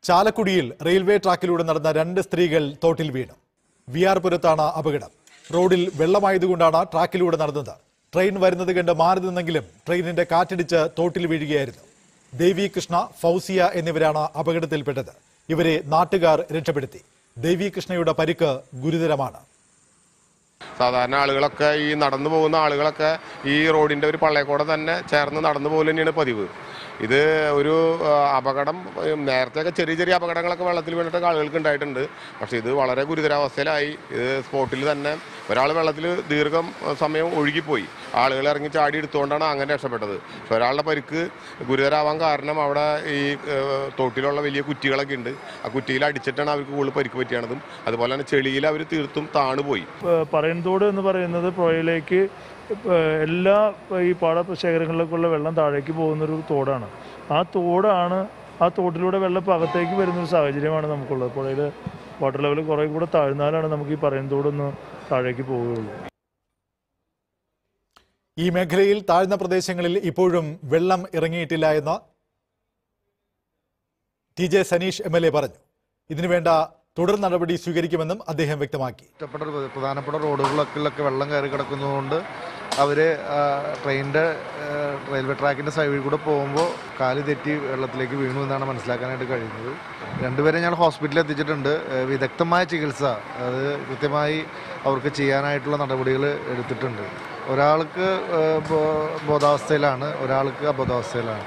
ചാലക്കുടിയിൽ റെയിൽവേ ട്രാക്കിലൂടെ നടന്ന രണ്ട് സ്ത്രീകൾ തോട്ടിൽ വീണു വി ആർ പുരത്താണ് അപകടം റോഡിൽ വെള്ളമായതുകൊണ്ടാണ് ട്രാക്കിലൂടെ നടന്നത് ട്രെയിൻ വരുന്നത് കണ്ട് മാറി നിന്നെങ്കിലും ട്രെയിനിന്റെ കാറ്റിടിച്ച് തോട്ടിൽ വീഴുകയായിരുന്നു ദേവി കൃഷ്ണ ഫൗസിയ എന്നിവരാണ് അപകടത്തിൽപ്പെട്ടത് ഇവരെ നാട്ടുകാർ രക്ഷപ്പെടുത്തി ദേവി കൃഷ്ണയുടെ പരിക്ക് ഗുരുതരമാണ് സാധാരണ ആളുകളൊക്കെ ഈ നടന്നു പോകുന്ന ആളുകളൊക്കെ ഈ റോഡിന്റെ ഒരു പള്ളയക്കൂടെ തന്നെ ചേർന്ന് നടന്നു പോകൽ തന്നെയാണ് പതിവ് ഇത് ഒരു ആ, അപകടം ഉം, നേരത്തെയൊക്കെ ചെറിയ ചെറിയ അപകടങ്ങളൊക്കെ വെള്ളത്തിൽ വീണിട്ടൊക്കെ ആളുകൾക്ക് ഉണ്ടായിട്ടുണ്ട് പക്ഷേ ഇത് വളരെ ഗുരുതരാവസ്ഥയിലായി ഇത് സ്പോട്ടിൽ തന്നെ ഒരാൾ വെള്ളത്തിൽ ദീർഘം ആ, സമയം ഒഴുകിപ്പോയി ആളുകൾ ഇറങ്ങി ചാടി എടുത്തുകൊണ്ടാണ് അങ്ങനെ രക്ഷപ്പെട്ടത് പക്ഷെ ഒരാളുടെ പരിക്ക് ഗുരുതരാവാൻ കാരണം അവിടെ ഈ ആ, തോട്ടിലുള്ള വലിയ കുറ്റികളൊക്കെ ഉണ്ട് ആ കുറ്റിയിൽ അടിച്ചിട്ടാണ് അവർക്ക് കൂടുതൽ പരിക്ക് പറ്റിയാണതും അതുപോലെ തന്നെ ചെളിയിൽ അവർ തീർത്തും താണുപോയി ഏഹ് പറയൻതോട് എന്ന് പറയുന്നത് പുഴയിലേക്ക് ഏഹ് എല്ലാ ഈ പാടശേഖരങ്ങളിലേക്കുള്ള വെള്ളം താഴേക്ക് പോകുന്നൊരു തോടാണ് ആ തോടാണ് ആ തോട്ടിലൂടെ വെള്ളം ഇപ്പം അകത്തേക്ക് വരുന്നൊരു സാഹചര്യമാണ് നമുക്കുള്ളത് പുഴയിൽ വാട്ടർ ലെവൽ കുറേ കൂടെ താഴ്ന്നാലാണ് നമുക്ക് ഈ പറയൻതോടൊന്ന് താഴേക്ക് പോവുകയുള്ളൂ ഈ മേഖലയിൽ താഴ്ന്ന പ്രദേശങ്ങളിൽ ഇപ്പോഴും വെള്ളം ഇറങ്ങിയിട്ടില്ല എന്ന് T J Saneesh M L A പറഞ്ഞു ഇതിനുവേണ്ട തുടർ നടപടി സ്വീകരിക്കുമെന്നും അദ്ദേഹം വ്യക്തമാക്കി ഇഷ്ടപ്പെട്ട ഒരു പ്രധാനപ്പെട്ട റോഡുകളിലൊക്കെ വെള്ളം കയറി കിടക്കുന്നതുകൊണ്ട് അവർ ട്രെയിനിൻ്റെ റെയിൽവേ ട്രാക്കിൻ്റെ സൈഡിൽ കൂടെ പോകുമ്പോൾ കാല് തെറ്റി വെള്ളത്തിലേക്ക് വീണു എന്നാണ് മനസ്സിലാക്കാനായിട്ട് കഴിയുന്നത് രണ്ടുപേരെ ഞങ്ങൾ ഹോസ്പിറ്റലിൽ എത്തിച്ചിട്ടുണ്ട് ഏഹ് വിദഗ്ധമായ ചികിത്സ അത് കൃത്യമായി അവർക്ക് ചെയ്യാനായിട്ടുള്ള നടപടികൾ എടുത്തിട്ടുണ്ട് ഒരാൾക്ക് ഏഹ് ബോ- ബോധാവസ്ഥയിലാണ് ഒരാൾക്ക് അബോധാവസ്ഥയിലാണ്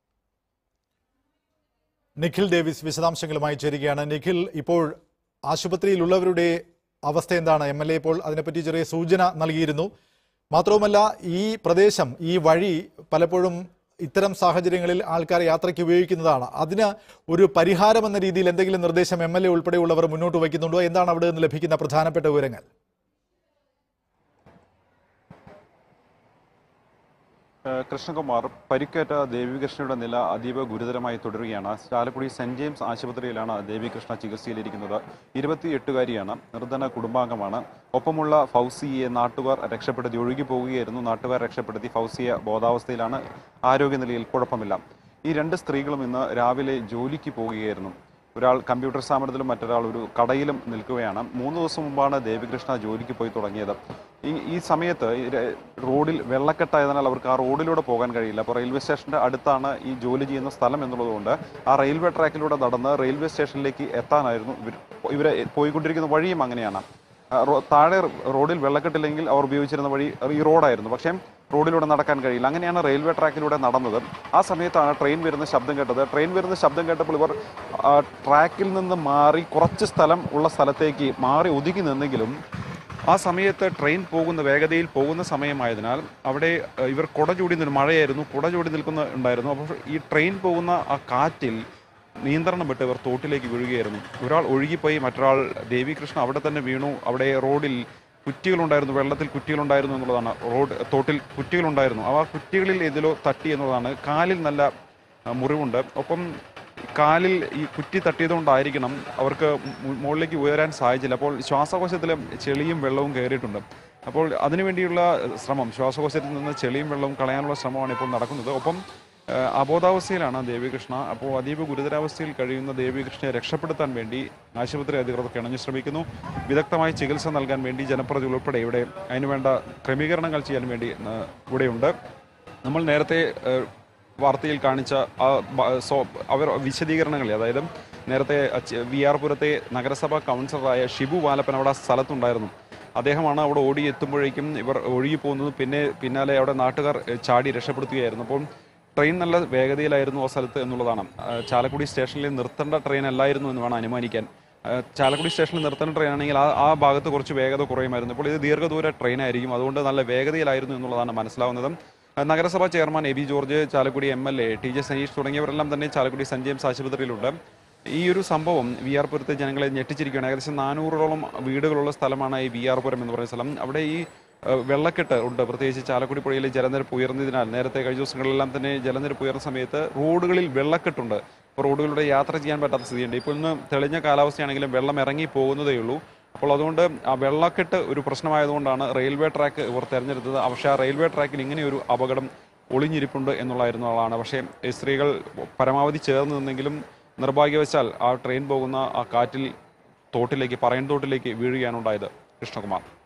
നിഖിൽ ഡേവിസ് വിശദാംശങ്ങളുമായി ചേരുകയാണ് നിഖിൽ ഇപ്പോൾ ആശുപത്രിയിലുള്ളവരുടെ അവസ്ഥ എന്താണ് എം എൽ എ ഇപ്പോൾ അതിനെപ്പറ്റി ചെറിയ സൂചന നൽകിയിരുന്നു മാത്രവുമല്ല ഈ പ്രദേശം ഈ വഴി പലപ്പോഴും ഇത്തരം സാഹചര്യങ്ങളിൽ ആൾക്കാർ യാത്രയ്ക്ക് ഉപയോഗിക്കുന്നതാണ് അതിന് ഒരു പരിഹാരം എന്ന രീതിയിൽ എന്തെങ്കിലും നിർദ്ദേശം എം എൽ എ ഉൾപ്പെടെയുള്ളവർ മുന്നോട്ട് വയ്ക്കുന്നുണ്ടോ എന്താണ് അവിടെ നിന്ന് ലഭിക്കുന്ന പ്രധാനപ്പെട്ട വിവരങ്ങൾ ഏഹ് കൃഷ്ണകുമാർ പരിക്കേറ്റ ദേവികൃഷ്ണയുടെ നില അതീവ ഗുരുതരമായി തുടരുകയാണ് ചാലക്കുടി സെന്റ് ജെയിംസ് ആശുപത്രിയിലാണ് ദേവികൃഷ്ണ ചികിത്സയിലിരിക്കുന്നത് ഇരുപത്തിയെട്ടുകാരിയാണ് നിർധന കുടുംബാംഗമാണ് ഒപ്പമുള്ള ഫൗസിയെ നാട്ടുകാർ രക്ഷപ്പെടുത്തി ഒഴുകി പോവുകയായിരുന്നു നാട്ടുകാർ രക്ഷപ്പെടുത്തി ഫൗസിയ ബോധാവസ്ഥയിലാണ് ആരോഗ്യനിലയിൽ കുഴപ്പമില്ല ഈ രണ്ട് സ്ത്രീകളും ഇന്ന് രാവിലെ ജോലിക്ക് പോവുകയായിരുന്നു ഒരാൾ കമ്പ്യൂട്ടർ സ്ഥാപനത്തിലും മറ്റൊരാൾ ഒരു കടയിലും നിൽക്കുകയാണ് മൂന്ന് ദിവസം മുമ്പാണ് ദേവികൃഷ്ണ ജോലിക്ക് പോയി തുടങ്ങിയത് ഈ ഈ സമയത്ത് ഈ ര- റോഡിൽ വെള്ളക്കെട്ടായതിനാൽ അവർക്ക് ആ റോഡിലൂടെ പോകാൻ കഴിയില്ല അപ്പോൾ റെയിൽവേ സ്റ്റേഷന്റെ അടുത്താണ് ഈ ജോലി ചെയ്യുന്ന സ്ഥലം എന്നുള്ളതുകൊണ്ട് ആ റെയിൽവേ ട്രാക്കിലൂടെ നടന്ന് റെയിൽവേ സ്റ്റേഷനിലേക്ക് എത്താനായിരുന്നു ഇവർ ഇവരെ പോയിക്കൊണ്ടിരിക്കുന്ന വഴിയും അങ്ങനെയാണ് ആ, റോ- താഴെ റോഡിൽ വെള്ളക്കെട്ടില്ലെങ്കിൽ അവർ ഉപയോഗിച്ചിരുന്ന വഴി ഈ റോഡായിരുന്നു പക്ഷേ റോഡിലൂടെ നടക്കാൻ കഴിയില്ല അങ്ങനെയാണ് റെയിൽവേ ട്രാക്കിലൂടെ നടന്നത് ആ സമയത്താണ് ട്രെയിൻ വരുന്ന ശബ്ദം കേട്ടത് ട്രെയിൻ വരുന്ന ശബ്ദം കേട്ടപ്പോൾ ഇവർ ആ, ട്രാക്കിൽ നിന്ന് മാറി കുറച്ച് സ്ഥലം ഉള്ള സ്ഥലത്തേക്ക് മാറി ഒതുങ്ങി നിന്നെങ്കിലും ആ സമയത്ത് ട്രെയിൻ പോകുന്ന വേഗതയിൽ പോകുന്ന സമയമായതിനാൽ അവിടെ ആ, ഇവർ കുട ചൂടി നിന്ന് മഴയായിരുന്നു കുട ചൂടി നിൽക്കുന്ന ഉണ്ടായിരുന്നു അപ്പോൾ ഈ ട്രെയിൻ പോകുന്ന ആ കാറ്റിൽ നിയന്ത്രണം വിട്ട് ഇവർ തോട്ടിലേക്ക് വീഴുകയായിരുന്നു ഒരാൾ ഒഴുകിപ്പോയി മറ്റൊരാൾ ദേവികൃഷ്ണ അവിടെ തന്നെ വീണു അവിടെ റോഡിൽ കുറ്റികളുണ്ടായിരുന്നു വെള്ളത്തിൽ കുറ്റികളുണ്ടായിരുന്നു എന്നുള്ളതാണ് റോഡ് തോട്ടിൽ കുറ്റികളുണ്ടായിരുന്നു ആ കുറ്റികളിൽ ഏതിലോ തട്ടി എന്നുള്ളതാണ് കാലിൽ നല്ല ആ, മുറിവുണ്ട് ഒപ്പം കാലിൽ ഈ കുറ്റി തട്ടിയതുകൊണ്ടായിരിക്കണം അവർക്ക് മു- മുകളിലേക്ക് ഉയരാൻ സാധിച്ചില്ല അപ്പോൾ ശ്വാസകോശത്തിലെ ചെളിയും വെള്ളവും കയറിയിട്ടുണ്ട് അപ്പോൾ അതിനുവേണ്ടിയുള്ള ശ്രമം ശ്വാസകോശത്തിൽ നിന്ന് ചെളിയും വെള്ളവും കളയാനുള്ള ശ്രമമാണ് ഇപ്പോൾ നടക്കുന്നത് ഒപ്പം ആ, അബോധാവസ്ഥയിലാണ് ദേവികൃഷ്ണ അപ്പോൾ അതീവ ഗുരുതരാവസ്ഥയിൽ കഴിയുന്ന ദേവികൃഷ്ണയെ രക്ഷപ്പെടുത്താൻ വേണ്ടി ആശുപത്രി അധികൃതർ കിണഞ്ഞു ശ്രമിക്കുന്നു വിദഗ്ധമായ ചികിത്സ നൽകാൻ വേണ്ടി ജനപ്രതിനിധികൾ ഉൾപ്പെടെ ഇവിടെ അതിനുവേണ്ട ക്രമീകരണങ്ങൾ ചെയ്യാൻ വേണ്ടി ആ, ഇവിടെയുണ്ട് നമ്മൾ നേരത്തെ ആ, വാർത്തയിൽ കാണിച്ച ആ ബ- സോ- അവർ വിശദീകരണങ്ങൾ അതായത് നേരത്തെ അച്ച് വി ആർ പുരത്തെ നഗരസഭാ കൗൺസിലറായ ഷിബു വാലപ്പൻ അവിടെ ആ സ്ഥലത്തുണ്ടായിരുന്നു അദ്ദേഹമാണ് അവിടെ ഓടി എത്തുമ്പോഴേക്കും ഇവർ ഒഴുകി പോകുന്നത് പിന്നെ പിന്നാലെ അവിടെ നാട്ടുകാർ എ, ചാടി രക്ഷപ്പെടുത്തുകയായിരുന്നു അപ്പോൾ ട്രെയിൻ നല്ല വേഗതയിലായിരുന്നു ആ സ്ഥലത്ത് എന്നുള്ളതാണ് ആ, ചാലക്കുടി സ്റ്റേഷനിൽ നിർത്തേണ്ട ട്രെയിൻ അല്ലായിരുന്നു എന്ന് വേണം അനുമാനിക്കാൻ ആ, ചാലക്കുടി സ്റ്റേഷനിൽ നിർത്തേണ്ട ട്രെയിൻ ആണെങ്കിൽ ആ ആ ഭാഗത്ത് കുറച്ച് വേഗത കുറയുമായിരുന്നു ഇപ്പോൾ ഇത് ദീർഘദൂര ട്രെയിൻ ആയിരിക്കും അതുകൊണ്ട് നല്ല വേഗതയിലായിരുന്നു എന്നുള്ളതാണ് മനസ്സിലാവുന്നത് നഗരസഭാ chairman A B George Chalakudy M L A T J Saneesh തുടങ്ങിയവരെല്ലാം തന്നെ ചാലക്കുടി സെന്റ് ജെയിംസ് ആശുപത്രിയിലുണ്ട് ഈ ഒരു സംഭവം വി ആർ പുരത്തെ ജനങ്ങളെ ഞെട്ടിച്ചിരിക്കുകയാണ് ഏകദേശം നാനൂറോളം വീടുകളുള്ള സ്ഥലമാണ് ഈ വി ആർ പുരം എന്ന് പറയുന്ന സ്ഥലം അവിടെ ഈ ഏഹ്, വെള്ളക്കെട്ട് ഉണ്ട് പ്രത്യേകിച്ച് ചാലക്കുടി പുഴയിലെ ജലനിരപ്പ് ഉയർന്നതിനാൽ നേരത്തെ കഴിഞ്ഞ ദിവസങ്ങളിലെല്ലാം തന്നെ ജലനിരപ്പ് ഉയർന്ന സമയത്ത് റോഡുകളിൽ വെള്ളക്കെട്ടുണ്ട് അപ്പോൾ റോഡുകളിലൂടെ യാത്ര ചെയ്യാൻ പറ്റാത്ത സ്ഥിതിയുണ്ട് ഇപ്പോൾ ഇന്ന് തെളിഞ്ഞ കാലാവസ്ഥയാണെങ്കിലും വെള്ളം ഇറങ്ങി പോകുന്നതേ ഉള്ളൂ അപ്പോൾ അതുകൊണ്ട് ആ വെള്ളക്കെട്ട് ഒരു പ്രശ്നമായതുകൊണ്ടാണ് റെയിൽവേ ട്രാക്ക് ഇവർ തെരഞ്ഞെടുത്തത് പക്ഷേ ആ റെയിൽവേ ട്രാക്കിൽ ഇങ്ങനെ ഒരു അപകടം ഒളിഞ്ഞിരിപ്പുണ്ട് എന്നുള്ളതായിരുന്നു ആളാണ് പക്ഷേ ഈ സ്ത്രീകൾ പരമാവധി ചേർന്ന് നിന്നെങ്കിലും നിർഭാഗ്യവശാൽ ആ ട്രെയിൻ പോകുന്ന ആ കാറ്റിൽ തോട്ടിലേക്ക് പറയൻ തോട്ടിലേക്ക് വീഴുകയാണ് ഉണ്ടായത് കൃഷ്ണകുമാർ